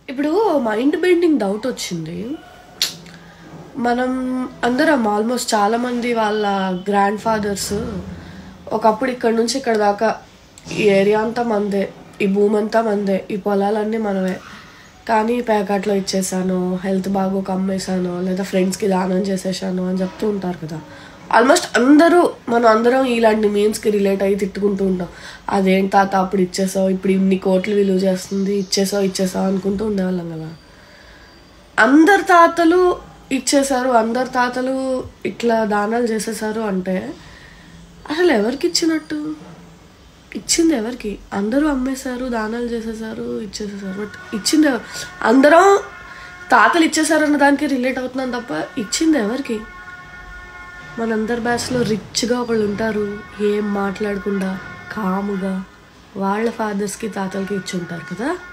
ఇప్పుడు mind bending doubt వచ్చింది మనం అందరం ఆల్మోస్ట్ చాలా మంది వాళ్ళ గ్రాండ్ ఫాదర్స్ ఒకప్పుడు ఇక్కడ నుంచి ఇక్కడ దాకా ఈ ఏరియా అంతా మందే ఈ భూమి అంతా మందే ఈ పొలాలన్నీ మనమే కానీ ప్యాకెట్లో ఇచ్చేసాను హెల్త్ బాగోక అమ్మేశాను లేదా ఫ్రెండ్స్కి దానం చేసేసాను అని చెప్తూ ఉంటారు కదా ఆల్మోస్ట్ అందరూ మనం అందరం ఇలాంటి మీమ్స్కి రిలేట్ అయ్యి తిట్టుకుంటూ ఉంటాం అదేంటి తాత అప్పుడు ఇచ్చేసావు ఇప్పుడు ఇన్ని కోట్లు విలువ చేస్తుంది ఇచ్చేసావు ఇచ్చేసావు అనుకుంటూ ఉండేవాళ్ళం కదా అందరు తాతలు ఇచ్చేసారు అందరు తాతలు ఇట్లా దానాలు చేసేసారు అంటే అసలు ఎవరికి ఇచ్చినట్టు ఇచ్చింది ఎవరికి అందరూ అమ్మేశారు దానాలు చేసేసారు ఇచ్చేసేసారు బట్ ఇచ్చింది ఎవ- అందరం తాతలు ఇచ్చేసారు అన్న దానికి రిలేట్ అవుతున్నాం తప్ప ఇచ్చింది ఎవరికి మనందరి బ్యాచ్లో రిచ్గా ఒకళ్ళు ఉంటారు ఏం మాట్లాడకుండా కాముగా వాళ్ళ ఫాదర్స్కి తాతలకి ఇచ్చి ఉంటారు కదా